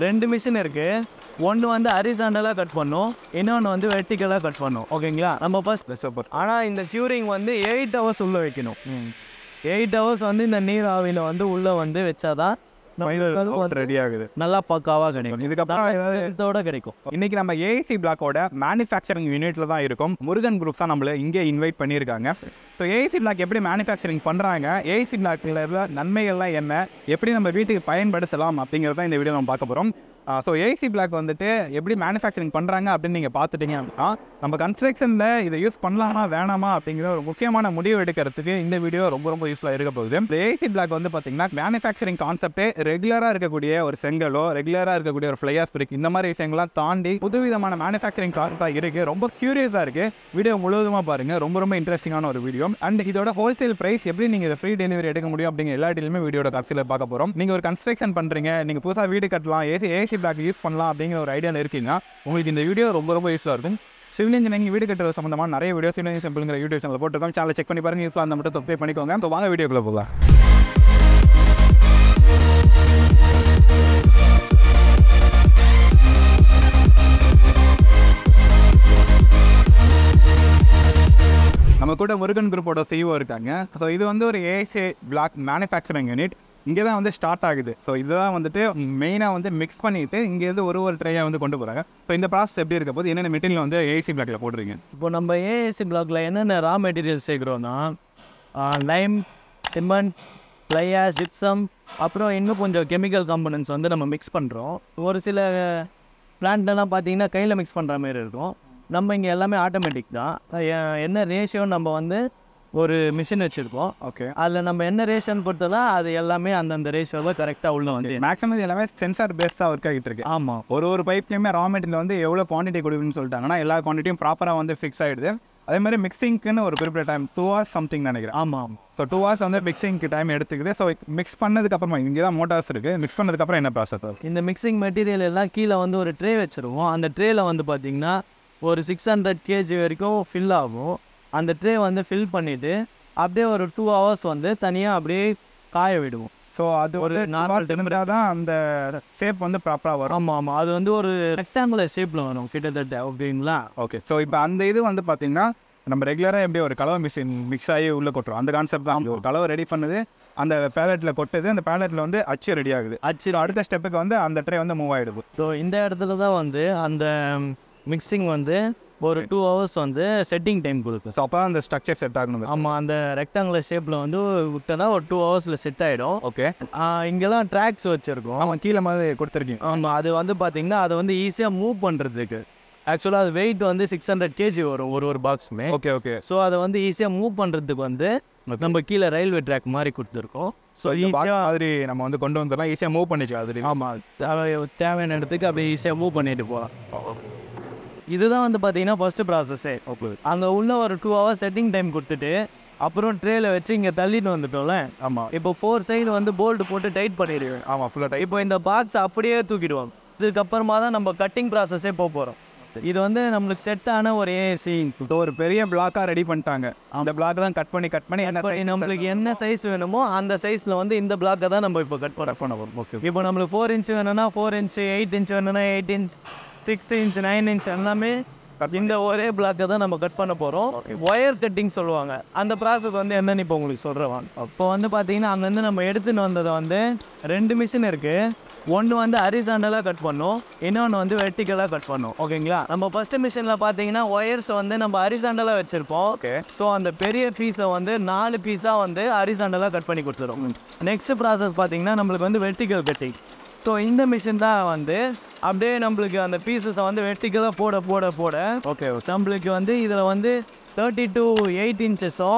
ரெண்டு மிஷின் இருக்குது ஒன்று வந்து ஹரிசாண்டலாக கட் பண்ணும் இன்னொன்று வந்து வெர்டிக்கலாக கட் பண்ணும் ஓகேங்களா நம்ம ஃபஸ்ட் சூப்பர் ஆனால் இந்த க்யூரிங் வந்து எயிட் ஹவர்ஸ் உள்ளே வைக்கணும் எயிட் ஹவர்ஸ் வந்து இந்த நீர் ஆவியில் வந்து உள்ளே வந்து வச்சாதான் நம்மளுக்கு அது வந்து ரெடி ஆகுது நல்லா பக்காவாக கிடைக்கும் இதுக்கப்புறம் ஏதாவது இதோட கிடைக்கும் இன்னைக்கு நம்ம ஏசி பிளாக்கோட மேனுஃபேக்சரிங் யூனிட்ல தான் இருக்கும் முருகன் குரூப் தான் நம்மள இங்கே இன்வைட் பண்ணியிருக்காங்க ஸோ ஏசி பிளாக் எப்படி மேனுஃபேக்சரிங் பண்ணுறாங்க ஏசி பிளாக்ல உள்ள நன்மைகள்லாம் என்ன எப்படி நம்ம வீட்டுக்கு பயன்படுத்தலாம் அப்படிங்கிறத இந்த வீடியோ நம்ம பார்க்க போகிறோம் ஸோ ஏசி பிளாக் வந்துட்டு எப்படி மேனுஃபேக்சரிங் பண்ணுறாங்க அப்படின்னு நீங்கள் பார்த்துட்டீங்க அப்படின்னா நம்ம கன்ஸ்ட்ரக்ஷனில் இதை யூஸ் பண்ணலாமா வேணாமா அப்படிங்கிற ஒரு முக்கியமான முடிவு எடுக்கிறதுக்கு இந்த வீடியோ ரொம்ப ரொம்ப யூஸ்ஃபுல்லாக இருக்க போகுது இந்த ஏசி பிளாக் வந்து பார்த்தீங்கன்னா மேனுஃபேக்சரிங் கான்செப்டே ரெகுலராக இருக்கக்கூடிய ஒரு செங்கலோ ரெகுலராக இருக்கக்கூடிய ஒரு ஃப்ளையாஸ் பிரிக் இந்த மாதிரி விஷயங்கள்லாம் தாண்டி புதுவிதமான மேனுஃபேக்சரிங் கான்செப்டாக இருக்குது ரொம்ப க்யூரியஸாக இருக்குது வீடியோ முழுவதுமாக பாருங்கள் ரொம்ப ரொம்ப இன்ட்ரெஸ்டிங்கான ஒரு வீடியோ அண்ட் இதோட ஹோல்சேல் பிரைஸ் எப்படி நீங்கள் இதை ஃப்ரீ டெலிவரி எடுக்க முடியும் அப்படிங்கிற எல்லா டீலுமே வீடியோட கடைசியில் பார்க்க போகிறோம் நீங்கள் ஒரு கன்ஸ்ட்ரக்ஷன் பண்ணுறீங்க நீங்கள் புதுசாக வீடு கட்டலாம் ஏசி ஏசி பிளாக் யூஸ் பண்ணலாம் அப்படிங்கிற ஒரு ஐடியாவில் இருக்கீங்கன்னா உங்களுக்கு இந்த வீடியோ ரொம்ப ரொம்ப யூஸ்ஃபுல்லாக இருக்கும் சிவில் இன்ஜினியரிங் வீடு கட்டுறது சம்மந்தமான நிறைய வீடியோ சிவில் இன்ஜினியரிங் சிம்பிள்ங்கிற யூடியூப் சேனல் போட்டுருக்கோம் சேனல் செக் பண்ணி பாருங்க யூஸ்ஃபுல்லாக அந்த மட்டும் சப்ஸ்கிரைப் பண்ணிக்கோங்க ஸோ வாங்க வீடியோக்குள்ளே போகலாம் நம்ம கூட முருகன் குரூப்போட சிஇஓ இருக்காங்க ஸோ இது வந்து ஒரு ஏசி பிளாக் மேனுஃபேக்சரிங் யூனிட் இங்கே தான் வந்து ஸ்டார்ட் ஆகுது ஸோ இதுதான் வந்துட்டு மெயினாக வந்து மிக்ஸ் பண்ணிட்டு இங்கேருந்து ஒரு ஒரு ட்ரையாக வந்து கொண்டு போகிறாங்க ஸோ இந்த ப்ராசஸ் எப்படி இருக்க போது என்னென்ன மெட்டீரியல் வந்து ஏசி பிளாக்ல போடுறீங்க இப்போ நம்ம ஏஎஸ்சி பிளாக்ல என்னென்ன ரா மெட்டீரியல்ஸ் சேர்க்குறோன்னா லைம் சிமெண்ட் ப்ளையா ஜிப்சம் அப்புறம் இன்னும் கொஞ்சம் கெமிக்கல் காம்பனன்ட்ஸ் வந்து நம்ம மிக்ஸ் பண்ணுறோம் ஒரு சில பிளான்ட்லாம் பார்த்தீங்கன்னா கையில் மிக்ஸ் பண்ணுற மாதிரி இருக்கும் நம்ம இங்கே எல்லாமே ஆட்டோமேட்டிக் தான் எ- என்ன ரேஷியோ நம்ம வந்து ஒரு மிஷின் வச்சுருக்கோம் ஓகே அதில் நம்ம என்ன ரேஷன் பொறுத்ததான் அது எல்லாமே அந்தந்த ரேஷியோவில் கரெக்டாக உள்ள வந்து மேக்ஸிமம் இது எல்லாமே சென்சார் பேஸ்டாக ஒர்க் ஆகிட்டு இருக்கு ஆமாம் ஒரு ஒரு பைப்லையுமே ரா மெட்டீரியல் வந்து எவ்வளோ குவான்டிட்டி கொடுக்குன்னு சொல்லிட்டாங்கன்னா எல்லா குவான்டிட்டியும் ப்ராப்பராக வந்து ஃபிக்ஸ் ஆகிடுது அதே மாதிரி மிக்சிங்க்குன்னு ஒரு குறிப்பிட்ட டைம் டூ ஹவர்ஸ் சம்திங் நினைக்கிறேன் ஆமாம் ஸோ டூ ஹவர்ஸ் வந்து மிக்சிங்க்கு டைம் எடுத்துக்குது ஸோ மிக்ஸ் பண்ணதுக்கப்புறமா இங்கே தான் மோட்டார்ஸ் இருக்குது மிக்ஸ் பண்ணதுக்கப்புறம் என்ன ப்ராசஸ் இந்த மிக்சிங் மெட்டீரியல் எல்லாம் கீழே வந்து ஒரு ட்ரே வச்சுருவோம் அந்த ட்ரேயில் வந்து பார்த்திங்கன்னா ஒரு சிக்ஸ் ஹண்ட்ரட் கேஜி வரைக்கும் ஃபில் ஆகும் அந்த ட்ரே வந்து ஃபில் பண்ணிவிட்டு அப்படியே ஒரு டூ ஹவர்ஸ் வந்து தனியாக அப்படியே காய விடுவோம் ஸோ அது ஒரு ஒரு normal நார்மல் தெரிஞ்சால் தான் அந்த ஷேப் வந்து ப்ராப்பராக வரும் ஆமாம் ஆமாம் அது வந்து ஒரு ரெக்டாங்குலர் ஷேப்பில் வரும் கிட்டத்தட்ட அப்படிங்களா ஓகே ஸோ இப்போ அந்த இது வந்து பார்த்தீங்கன்னா நம்ம ரெகுலராக எப்படி ஒரு கலவை மிஷின் மிக்ஸ் ஆகி உள்ளே கொட்டுறோம் அந்த கான்செப்ட் தான் ஒரு கலவை ரெடி பண்ணுது அந்த பேலட்டில் கொட்டுது அந்த பேலட்டில் வந்து அச்சு ரெடி ஆகுது அச்சு So, அடுத்த ஸ்டெப்புக்கு வந்து அந்த ட்ரே வந்து மூவ் ஆகிடுது ஸோ இந்த இடத்துல தான் வந்து அந்த மிக்சிங் வந்து ஒரு டூ ஹவர்ஸ் வந்து செட்டிங் டைம் கொடுக்கும் ஸோ அப்போ அந்த ஸ்ட்ரக்சர் செட் ஆகணும் ஆமாம் அந்த ரெக்டாங்குலர் ஷேப்பில் வந்து விட்டனா ஒரு டூ ஹவர்ஸில் செட் ஆகிடும் ஓகே இங்கெல்லாம் ட்ராக்ஸ் வச்சுருக்கோம் ஆமாம் கீழே மாதிரி கொடுத்துருக்கீங்க ஆமாம் அது வந்து பார்த்தீங்கன்னா அதை வந்து ஈஸியாக மூவ் பண்ணுறதுக்கு ஆக்சுவலாக அது வெயிட் வந்து சிக்ஸ் ஹண்ட்ரட் கேஜி வரும் ஒரு ஒரு பாக்ஸுமே ஓகே ஓகே ஸோ அதை வந்து ஈஸியாக மூவ் பண்ணுறதுக்கு வந்து நம்ம கீழே ரயில்வே ட்ராக் மாதிரி கொடுத்துருக்கோம் ஸோ ஸோ ஈஸியாக மாதிரி நம்ம வந்து கொண்டு வந்துடலாம் ஈஸியாக மூவ் பண்ணிக்கலாம் அது ஆமாம் தேவை தேவையான இடத்துக்கு அப்படியே ஈஸியாக மூவ் பண்ணிட்டு போகலாம் இதுதான் வந்து பார்த்தீங்கன்னா ஃபஸ்ட்டு ப்ராசஸ்ஸே ஓகே அங்கே உள்ள ஒரு டூ ஹவர்ஸ் செட்டிங் டைம் கொடுத்துட்டு அப்புறம் ட்ரேல வச்சு இங்கே தள்ளிட்டு வந்துட்டோம்ல ஆமாம் இப்போ ஃபோர் சைடு வந்து போல்டு போட்டு டைட் பண்ணிடுவேன் ஆமாம் ஃபுல்லாக டைப் இப்போ இந்த பாக்ஸ் அப்படியே தூக்கிடுவாங்க இதுக்கப்புறமா தான் நம்ம கட்டிங் ப்ராசஸே போக போகிறோம் இது வந்து நம்மளுக்கு செட்டான ஒரு ஏசி ஸோ ஒரு பெரிய பிளாக்காக ரெடி பண்ணிட்டாங்க அந்த பிளாக் தான் கட் பண்ணி கட் பண்ணி என்ன இப்போ நம்மளுக்கு என்ன சைஸ் வேணுமோ அந்த சைஸில் வந்து இந்த பிளாக்கை தான் நம்ம இப்போ கட் பண்ண பண்ண வரும் ஓகே இப்போ நம்மளுக்கு ஃபோர் இன்ச் வேணும்னா ஃபோர் இன்ச் எயிட் இன்ச் வேணும்னா eight inch six inch nine inch எல்லாமே இந்த ஒரே பிளாக்கை தான் நம்ம கட் பண்ண போகிறோம் ஒயர் கட்டிங் சொல்லுவாங்க அந்த ப்ராசஸ் வந்து என்னன்னு இப்போ உங்களுக்கு சொல்கிறேன் இப்போ வந்து பார்த்தீங்கன்னா அங்கேருந்து நம்ம எடுத்துன்னு வந்ததை வந்து ரெண்டு மிஷின் இருக்குது ஒன்று வந்து ஹரிசாண்டலாக கட் பண்ணும் இன்னொன்று வந்து வெர்டிக்கலாக கட் பண்ணும் ஓகேங்களா நம்ம ஃபஸ்ட்டு மிஷினில் பார்த்தீங்கன்னா ஒயர்ஸ் வந்து நம்ம ஹரிசாண்டலாக வச்சுருப்போம் ஓகே ஸோ அந்த பெரிய பீஸை வந்து நாலு பீஸாக வந்து ஹரிசாண்டலாக கட் பண்ணி கொடுத்துரும் நெக்ஸ்ட் ப்ராசஸ் பார்த்தீங்கன்னா நம்மளுக்கு வந்து வெர்டிக்கல் கட்டிங் ஸோ இந்த மிஷின் தான் வந்து அப்படியே நம்மளுக்கு அந்த பீசஸை வந்து வெர்டிக்கலாக போட போட போட ஓகே நம்மளுக்கு வந்து இதில் வந்து தேர்ட்டி டு எயிட் இன்ச்சஸோ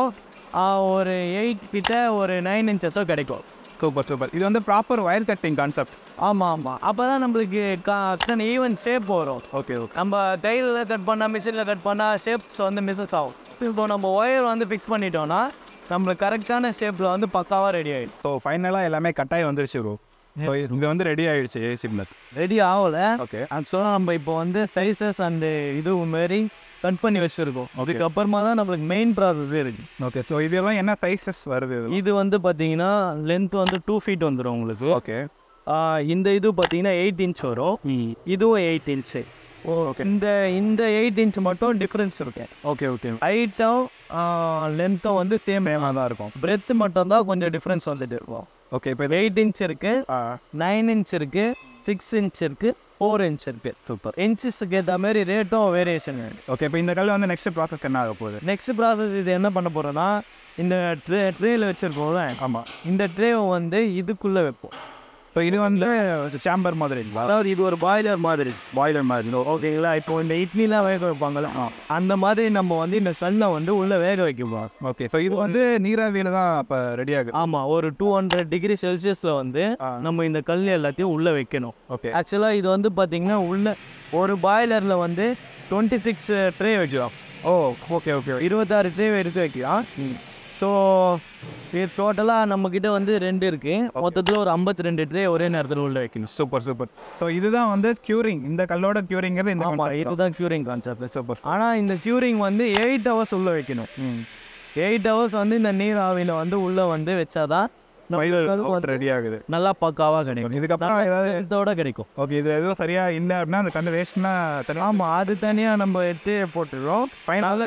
ஒரு எயிட் கிட்ட ஒரு நைன் இன்ச்சஸோ கிடைக்கும் சூப்பர் சூப்பர் இது வந்து ப்ராப்பர் ஒயர் கட்டிங் கான்செப்ட் ஆமாம் ஆமாம் அப்போ தான் நம்மளுக்கு கரெக்டான ஈவன் ஷேப் வரும் ஓகே ஓகே நம்ம டைலில் கட் பண்ணால் மிஷினில் கட் பண்ணால் ஷேப்ஸ் வந்து மிஸ்ஸஸ் ஆகும் இப்போ நம்ம ஒயர் வந்து ஃபிக்ஸ் பண்ணிட்டோம்னா நம்மளுக்கு கரெக்டான ஷேப்பில் வந்து பக்காவாக ரெடி ஆகிடும் ஸோ ஃபைனலாக எல்லாமே கட்டாயம் வந்துருச்சு ப்ரோ ஸோ இது வந்து ரெடி ஆயிடுச்சு ஏசி பிளாக் ரெடி ஆகலை ஓகே ஆக்சுவலாக நம்ம இப்போ வந்து சைஸஸ் அண்டு இது மாரி கட் பண்ணி வச்சுருக்கோம் அதுக்கப்புறமா தான் நம்மளுக்கு மெயின் ப்ராசஸ் இருக்குது ஓகே ஸோ இதெல்லாம் என்ன சைஸஸ் வருது இது வந்து பார்த்தீங்கன்னா லென்த் வந்து டூ ஃபீட் வந்துடும் உங்களுக்கு ஓகே இந்த இது பார்த்தீங்கன்னா எயிட் இன்ச் வரும் இதுவும் எயிட் இன்ச்சு ஓ ஓகே இந்த இந்த எயிட் இன்ச் மட்டும் டிஃப்ரென்ஸ் இருக்கு ஓகே ஓகே ஹைட்டும் லென்த்தும் வந்து சேம் சேமாக தான் இருக்கும் பிரெத் மட்டும் தான் கொஞ்சம் டிஃப்ரென்ஸ் வந்துட்டு இருக்கும் ஓகே இப்போ இது எயிட் இன்ச் இருக்கு நைன் இன்ச் இருக்கு சிக்ஸ் இன்ச் இருக்கு ஃபோர் இன்ச் இருக்கு சூப்பர் இன்ச்சஸ்க்கு ஏற்ற மாதிரி ரேட்டும் வேரியேஷன் ஓகே இப்போ இந்த கல் வந்து நெக்ஸ்ட் ப்ராசஸ் என்ன ஆக போகுது நெக்ஸ்ட் ப்ராசஸ் இது என்ன பண்ண போகிறோன்னா இந்த ட்ரே ட்ரேயில் வச்சுருக்கோம்ல ஆமாம் இந்த ட்ரேவை வந்து இதுக்குள்ளே வைப்போம் ஸோ இது வந்து சேம்பர் மாதிரிங்களா அதாவது இது ஒரு பாய்லர் மாதிரி பாய்லர் மாதிரி ஓகேங்களா இப்போ இந்த இட்லிலாம் வேக வைப்பாங்கல்ல அந்த மாதிரி நம்ம வந்து இந்த சன்னை வந்து உள்ளே வேக வைக்குவோம் ஓகே ஸோ இது வந்து நீராவியில் தான் அப்போ ரெடி ஆகுது ஆமாம் ஒரு டூ ஹண்ட்ரட் டிகிரி செல்சியஸில் வந்து நம்ம இந்த கல் எல்லாத்தையும் உள்ளே வைக்கணும் ஓகே ஆக்சுவலாக இது வந்து பார்த்தீங்கன்னா உள்ள ஒரு பாய்லரில் வந்து டுவெண்ட்டி சிக்ஸ் ட்ரே வைக்கலாம் ஓ ஓகே ஓகே இருபத்தாறு ட்ரே எடுத்து வைக்கலாம் ஸோ இது டோட்டலாக நம்மக்கிட்ட வந்து ரெண்டு இருக்குது மொத்தத்தில் ஒரு ஐம்பத்தி ரெண்டு ட்ரே ஒரே நேரத்தில் உள்ள வைக்கணும் சூப்பர் சூப்பர் ஸோ இதுதான் வந்து க்யூரிங் இந்த கல்லோட க்யூரிங்கிறது இந்த ஆமாம் இதுதான் க்யூரிங் கான்செப்ட் சூப்பர் ஆனால் இந்த க்யூரிங் வந்து எயிட் ஹவர்ஸ் உள்ளே வைக்கணும் எயிட் ஹவர்ஸ் வந்து இந்த நீர் ஆவியில் வந்து உள்ளே வந்து வச்சாதான் நம்ம கல் வந்து ரெடி ஆகுது நல்லா பக்காவாக கிடைக்கும் இதுக்கப்புறம் ஏதாவது இதோட கிடைக்கும் ஓகே இது எதுவும் சரியா இல்லை அப்படின்னா அந்த கல் வேஸ்ட்னா தனியாக ஆமாம் அது தனியாக நம்ம எடுத்து போட்டுடுறோம் ஃபைனல்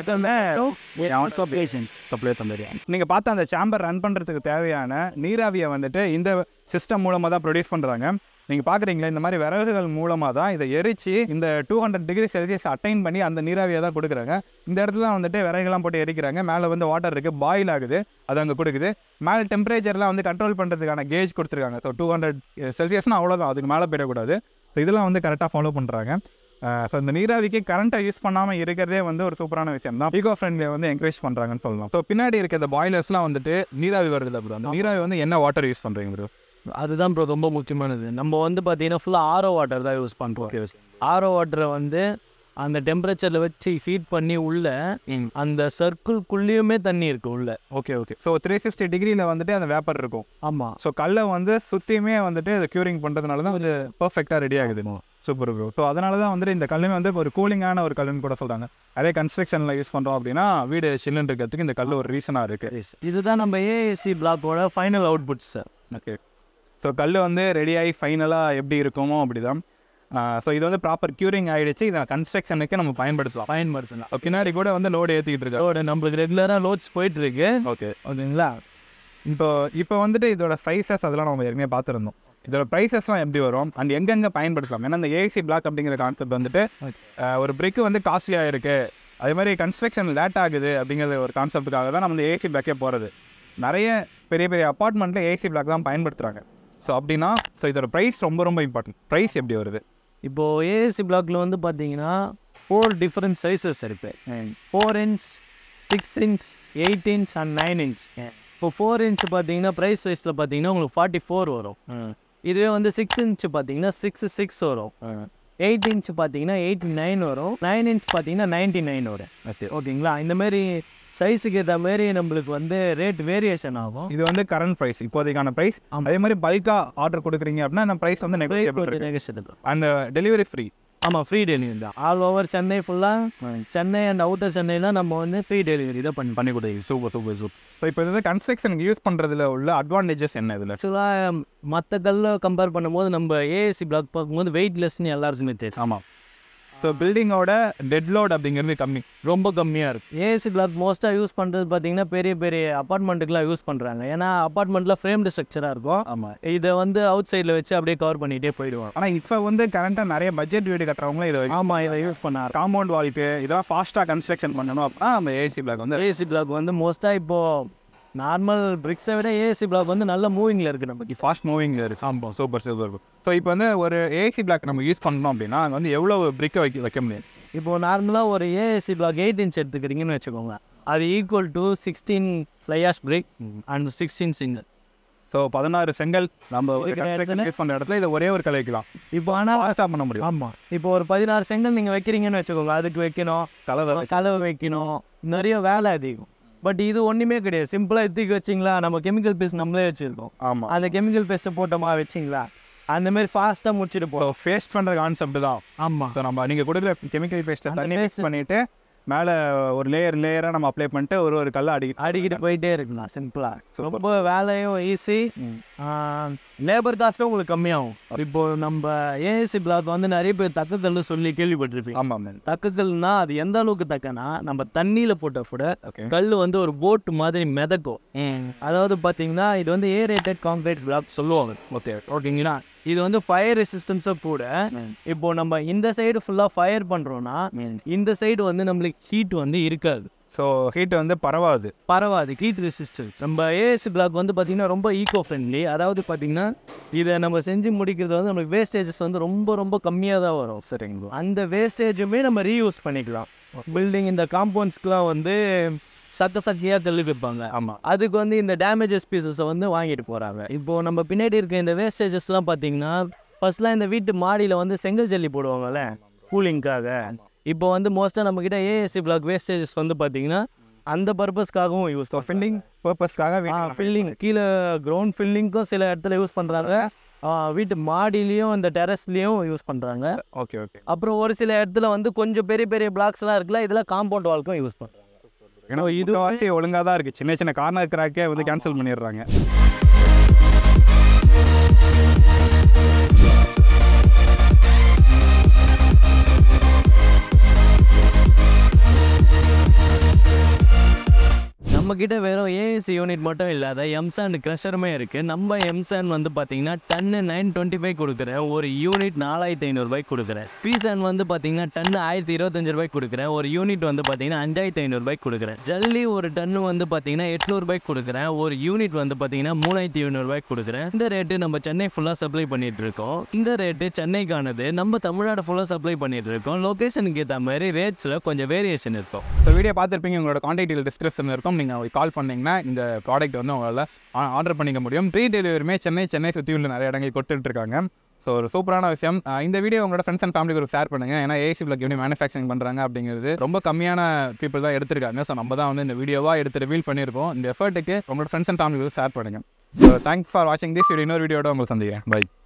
சப்ளை தந்துடுறேன் நீங்கள் பார்த்த அந்த சேம்பர் ரன் பண்ணுறதுக்கு தேவையான நீராவியை வந்துட்டு இந்த சிஸ்டம் மூலமாக தான் ப்ரொடியூஸ் பண்ணுறாங்க நீங்கள் பார்க்குறீங்களா இந்த மாதிரி விறகுகள் மூலமாக தான் இதை எரிச்சு இந்த two hundred degree Celsius attain பண்ணி அந்த நீராவியை தான் கொடுக்குறாங்க இந்த இடத்துல தான் வந்துட்டு விறகுலாம் போட்டு எரிக்கிறாங்க மேலே வந்து வாட்டர் இருக்குது பாயில் ஆகுது அது அங்கே கொடுக்குது மேலே டெம்பரேச்சர்லாம் வந்து கண்ட்ரோல் பண்ணுறதுக்கான கேஜ் கொடுத்துருக்காங்க ஸோ டூ ஹண்ட்ரட் செல்சியஸ்னால் அவ்வளோதான் அதுக்கு மேலே போயிடக்கூடாது ஸோ இதெல்லாம் வந்து கரெக்டாக ஃபாலோ பண்ணுறாங்க ஸோ இந்த நீராவிக்கு கரண்ட்டை யூஸ் பண்ணாமல் இருக்கிறதே வந்து ஒரு சூப்பரான விஷயம் தான் ஈகோ ஃப்ரெண்ட்லியை வந்து என்கரேஜ் பண்ணுறாங்கன்னு சொல்லலாம் ஸோ பின்னாடி இருக்க இந்த பாய்லர்ஸ்லாம் வந்துட்டு நீராவி வருது ப்ரோ அந்த நீராவி வந்து என்ன வாட்டர் யூஸ் பண்ணுறீங்க ப்ரோ அதுதான் ப்ரோ ரொம்ப முக்கியமானது நம்ம வந்து பார்த்தீங்கன்னா ஃபுல்லாக ஆரோ வாட்டர் தான் யூஸ் பண்ணுறோம் ஆரோ வாட்டரை வந்து அந்த டெம்பரேச்சரில் வச்சு ஹீட் பண்ணி உள்ள அந்த சர்க்கிள்குள்ளேயுமே தண்ணி இருக்கு உள்ள okay okay so three sixty டிகிரியில் வந்துட்டு அந்த வேப்பர் இருக்கும் ஆமாம் ஸோ கல்லை வந்து சுற்றியுமே வந்துட்டு அதை க்யூரிங் பண்ணுறதுனால தான் அது பர்ஃபெக்டாக ரெடி ஆகுது சூப்பர் ப்ரோ ஸோ அதனால தான் வந்துட்டு இந்த கல்லுமே வந்து ஒரு கூலிங்கான ஒரு கல்லுன்னு கூட சொல்கிறாங்க நிறைய கன்ஸ்ட்ரக்ஷனில் யூஸ் பண்ணுறோம் அப்படின்னா வீடு சில்லுன்னு இருக்கிறதுக்கு இந்த கல் ஒரு ரீசனாக இருக்குது இதுதான் நம்ம ஏஏசி பிளாக்கோட final output sir okay so கல் வந்து ரெடி ஆகி ஃபைனலாக எப்படி இருக்குமோ அப்படி தான் ஸோ இது வந்து ப்ராப்பர் க்யூரிங் ஆகிடுச்சு இதை கன்ஸ்ட்ரக்ஷனுக்கு நம்ம பயன்படுத்தலாம் பயன்படுத்தலாம் So, பின்னாடி கூட வந்து லோடு ஏற்றிக்கிட்டு இருக்கா அதோட நம்மளுக்கு ரெகுலராக லோட்ஸ் போயிட்டு இருக்கு ஓகே ஓகேங்களா இப்போ இப்போ வந்துட்டு இதோட சைஸஸ் அதெல்லாம் நம்ம ஏற்கனவே பார்த்துருந்தோம் இதோட ப்ரைஸஸ்லாம் எப்படி வரும் அண்ட் எங்கெங்கே பயன்படுத்தலாம் ஏன்னா இந்த ஏசி பிளாக் அப்படிங்கிற கான்செப்ட் வந்துட்டு அஹ், ஒரு பிரிக்கு வந்து காஸ்ட்லியாக இருக்குது அதே மாதிரி கன்ஸ்ட்ரக்ஷன் லேட் ஆகுது அப்படிங்கிற ஒரு கான்செப்ட்டுக்காக தான் நம்ம இந்த ஏசி பிளாக்கே போகிறது நிறைய பெரிய பெரிய அப்பார்ட்மெண்ட்டில் ஏசி பிளாக் தான் பயன்படுத்துகிறாங்க ஸோ அப்படின்னா ஸோ இதோட ப்ரைஸ் ரொம்ப ரொம்ப இம்பார்ட்டன்ட் ப்ரைஸ் எப்படி வருது இப்போது ஏஎஸ்சி பிளாக்ல வந்து பார்த்தீங்கன்னா ஃபோர் டிஃப்ரெண்ட் சைஸஸ் இருக்கு four inch six inch eight inch and nine inch இப்போ ஃபோர் இன்ச் பார்த்தீங்கன்னா ப்ரைஸ் வைஸில் பார்த்தீங்கன்னா உங்களுக்கு ஃபார்ட்டி ஃபோர் வரும் இதுவே வந்து சிக்ஸ் இன்ச் பார்த்தீங்கன்னா சிக்ஸ் சிக்ஸ் வரும் எயிட் இன்ச் பார்த்தீங்கன்னா எயிட்டி நைன் வரும் நைன் இன்ச் பார்த்தீங்கன்னா நைன்ட்டி நைன் வரும் ஓகேங்களா இந்த மாதிரி சைஸுக்கு ஏற்ற மாதிரி நம்மளுக்கு வந்து ரேட் வேரியேஷன் ஆகும் இது வந்து கரண்ட் ப்ரைஸ் இப்போதைக்கான ப்ரைஸ் அதே மாதிரி பல்காக ஆர்டர் கொடுக்குறீங்க அப்படின்னா நம்ம ப்ரைஸ் வந்து நெகோசியபிள் இருக்கு நெகோசியபிள் அண்ட் டெலிவரி ஃப்ரீ ஆமாம் ஃப்ரீ டெலிவரி தான் ஆல் ஓவர் சென்னை ஃபுல்லாக சென்னை அண்ட் அவுட்டர் சென்னையில் நம்ம வந்து ஃப்ரீ டெலிவரி தான் பண்ணி பண்ணி கொடுங்க சூப்பர் சூப்பர் சூப்பர் ஸோ இப்போ இது வந்து கன்ஸ்ட்ரக்ஷனுக்கு யூஸ் பண்ணுறதுல உள்ள அட்வான்டேஜஸ் என்ன இதில் ஆக்சுவலாக மற்ற கல்லை கம்பேர் பண்ணும்போது நம்ம ஏஎஸ்சி பிளாக் பார்க்கும்போது வெயிட்லெஸ்னு எல்லாருக்குமே தெரியும் ஆமாம் ஸோ பில்டிங்கோட டெட் லோட் அப்படிங்கிறது கம்மி ரொம்ப கம்மியாக இருக்கும் ஏஎஸ்சி பிளாக் மோஸ்ட்டாக யூஸ் பண்ணுறது பார்த்தீங்கன்னா பெரிய பெரிய அப்பார்ட்மெண்ட்டுக்குலாம் யூஸ் பண்ணுறாங்க ஏன்னா அப்பார்ட்மெண்ட்டில் ஃப்ரேம்டு ஸ்ட்ரக்சராக இருக்கும் ஆமாம் இதை வந்து அவுட் சைடில் வச்சு அப்படியே கவர் பண்ணிகிட்டே போயிடுவாங்க ஆனால் இப்போ வந்து கரண்ட்டாக நிறைய பட்ஜெட் வீடு கட்டுறவங்களும் இதை ஆமாம் இதை யூஸ் பண்ணார் காம்பவுண்ட் வால்க்கு இதெல்லாம் ஃபாஸ்ட்டாக கன்ஸ்ட்ரக்ஷன் பண்ணணும் அப்படின்னா நம்ம ஏசி பிளாக் வந்து ஏஎஸ்சி பிளாக் வந்து மோஸ்ட்டாக இப்போது நார்மல் பிரிக்ஸை விட ஏஎஸ்சி பிளாக் வந்து நல்ல மூவிங்கில் இருக்குது நமக்கு ஃபாஸ்ட் மூவிங்கில் இருக்கு ஆமாம் சூப்பர் சூப்பர் ஸோ இப்போ வந்து ஒரு ஏசி பிளாக் நம்ம யூஸ் பண்ணோம் அப்படின்னா அங்கே வந்து எவ்வளோ பிரிக்கை வைக்க வைக்க முடியும் இப்போது நார்மலாக ஒரு ஏஎஸ்சி பிளாக் எயிட் இன்ச் எடுத்துக்கிறீங்கன்னு வச்சுக்கோங்க அது equal to sixteen fly ash brick and sixteen single so பதினாறு செங்கல் நம்ம ஒரு இருக்கிற construction யூஸ் பண்ணுற இடத்துல இதை ஒரே ஒரு கலை வைக்கலாம் இப்போ ஆனால் ஃபாஸ்ட்டாக பண்ண முடியும் ஆமாம் இப்போ ஒரு பதினாறு செங்கல் நீங்கள் வைக்கிறீங்கன்னு வச்சுக்கோங்க அதுக்கு வைக்கணும் கலர் கலவை வைக்கணும் நிறைய வேலை அதிகம் பட் இது ஒன்றுமே கிடையாது சிம்பிளாக எத்திக்கு வச்சிங்களா நம்ம கெமிக்கல் பேஸ்ட் நம்மளே வச்சுருக்கோம் ஆமாம் அந்த கெமிக்கல் பேஸ்ட்டை போட்டோமா வச்சிங்களா அந்த மாதிரி ஃபாஸ்ட்டாக முடிச்சுட்டு போ ஸோ ஃபேஸ்ட் பண்ணுற கான்செப்ட் தான் ஆமாம் ஸோ நம்ம நீங்கள் கொடுக்குற கெமிக்கல் பேஸ்ட்டை அந்த தண்ணி மிக்ஸ் paste- பண்ணிவிட்டு மேலே ஒரு லேயர் லேயராக நம்ம அப்ளை பண்ணிட்டு ஒரு ஒரு கல்லை அடி அடிக்கிட்டு போயிட்டே இருக்கலாம் சிம்பிளாக ரொம்ப வேலையும் ஈஸி லேபர் காஸ்ட்டும் உங்களுக்கு கம்மியாகும் இப்போ நம்ம ஏஎஸ்சி பிளாக் வந்து நிறைய பேர் தக்கத்தல் சொல்லி கேள்விப்பட்டிருப்பீங்க ஆமாம் மேம் தக்கத்தல்னா அது எந்த அளவுக்கு தக்கனா நம்ம தண்ணியில் போட்ட கூட ஓகே கல் வந்து ஒரு போட் மாதிரி மிதக்கும் அதாவது பார்த்தீங்கன்னா இது வந்து ஏரேட்டட் கான்கிரீட் பிளாக் சொல்லுவாங்க ஓகே ஓகேங்களா இது வந்து ஃபயர் ரெசிஸ்டன்ஸும் கூட இப்போ நம்ம இந்த சைடு ஃபுல்லாக ஃபயர் பண்ணுறோன்னா இந்த சைடு வந்து நம்மளுக்கு ஹீட் வந்து இருக்காது ஸோ ஹீட் வந்து பரவாது பரவாது ஹீட் ரெசிஸ்டன்ஸ் நம்ம ஏஎஸ்சி பிளாக் வந்து பார்த்திங்கன்னா ரொம்ப ஈகோ ஃப்ரெண்ட்லி அதாவது பார்த்திங்கன்னா இதை நம்ம செஞ்சு முடிக்கிறது வந்து நம்மளுக்கு வேஸ்டேஜஸ் வந்து ரொம்ப ரொம்ப கம்மியாக தான் வரும் சரிங்க அந்த வேஸ்டேஜுமே நம்ம ரீயூஸ் பண்ணிக்கலாம் பில்டிங் இந்த காம்பவுண்ட்ஸ்க்குலாம் வந்து சக்க சக்கையாக தள்ளி வைப்பாங்க ஆமாம் அதுக்கு வந்து இந்த டேமேஜஸ் பீசஸை வந்து வாங்கிட்டு போகிறாங்க இப்போது நம்ம பின்னாடி இருக்க இந்த வேஸ்டேஜஸ்லாம் பார்த்தீங்கன்னா ஃபர்ஸ்ட்லாம் இந்த வீட்டு மாடியில் வந்து செங்கல் ஜல்லி போடுவாங்கல்ல கூலிங்க்காக இப்போ வந்து மோஸ்ட்டாக நம்மக்கிட்ட ஏஎஸ்சி பிளாக் வேஸ்டேஜஸ் வந்து பார்த்தீங்கன்னா அந்த பர்பஸ்க்காகவும் யூஸ் ஸோ ஃபில்லிங் பர்பஸ்க்காக ஃபில்லிங் கீழே கிரவுண்ட் ஃபில்லிங்க்கும் சில இடத்துல யூஸ் பண்ணுறாங்க வீட்டு மாடியிலையும் இந்த டெரஸ்லேயும் யூஸ் பண்ணுறாங்க ஓகே ஓகே அப்புறம் ஒரு சில இடத்துல வந்து கொஞ்சம் பெரிய பெரிய பிளாக்ஸ்லாம் இருக்குல்ல இதெல்லாம் காம்பவுண்ட் வால்க்கும் யூஸ் பண்ணுறாங்க ஏன்னா இது வாசி ஒழுங்காக தான் இருக்குது சின்ன சின்ன கார்னர் கிராக்கே வந்து கேன்சல் பண்ணிடுறாங்க நம்ம கிட்ட வெறும் ஏஎஸ்சி யூனிட் மட்டும் இல்லாத எம்சாண்ட் க்ரஷருமே இருக்குது நம்ம எம்சாண்ட் வந்து பார்த்தீங்கன்னா டன்னு நைன் டுவெண்ட்டி ஃபைவ் கொடுக்குறேன் ஒரு யூனிட் நாலாயிரத்தி ஐநூறுபாய்க்கு கொடுக்குறேன் பீசான் வந்து பார்த்தீங்கன்னா டன்னு ஆயிரத்தி இருபத்தஞ்சு ரூபாய்க்கு கொடுக்குறேன் ஒரு யூனிட் வந்து பார்த்தீங்கன்னா அஞ்சாயிரத்தி ஐநூறுபாய்க்கு கொடுக்குறேன் ஜல்லி ஒரு டன்னு வந்து பார்த்தீங்கன்னா எட்நூறுபாய்க்கு கொடுக்குறேன் ஒரு யூனிட் வந்து பார்த்தீங்கன்னா மூணாயிரத்தி எழுநூறுபாய்க்கு கொடுக்குறேன் இந்த ரேட்டு நம்ம சென்னை ஃபுல்லாக சப்ளை பண்ணிட்டு இருக்கோம் இந்த ரேட்டு சென்னைக்கானது நம்ம தமிழ்நாடு ஃபுல்லாக சப்ளை பண்ணிட்டு இருக்கோம் லொக்கேஷனுக்கு ஏற்ற மாதிரி ரேட்ஸில் கொஞ்சம் வேரியேஷன் இருக்கும் ஸோ வீடியோ பார்த்துருப்பீங்க உங்களோட காண்டாக்ட் டீல் டிஸ்கிரிப்ஷன் இருக்கும் நீங்கள் கால் பண்ணீங்கன்னா இந்த ப்ராடக்ட் வந்து உங்களால் ஆர்டர் பண்ணிக்க முடியும் ஃப்ரீ டெலிவரியுமே சென்னை சென்னை சுற்றி உள்ள நிறைய இடங்கள் கொடுத்துட்டு இருக்காங்க ஸோ ஒரு சூப்பரான விஷயம் அஹ் இந்த வீடியோ உங்களோட ஃப்ரெண்ட்ஸ் அண்ட் ஃபேமிலி ஒரு ஷேர் பண்ணுங்கள் ஏன்னா ஏசி பிளாக் எப்படி மேனுஃபேக்சரிங் பண்ணுறாங்க அப்படிங்கிறது ரொம்ப கம்மியான பீப்புள் தான் எடுத்திருக்காங்க ஸோ நம்ம தான் வந்து இந்த வீடியோவாக எடுத்து ரிவீல் பண்ணியிருக்கோம் இந்த எஃபர்ட்டுக்கு உங்களோட ஃப்ரெண்ட்ஸ் அண்ட் ஃபேமிலி ஷேர் பண்ணுங்கள் ஸோ தேங்க்ஸ் ஃபார் வாட்சிங் திஸ் வீடியோ இன்னொரு வீடியோட உங்களுக்கு சந்திக்கிறேன் பை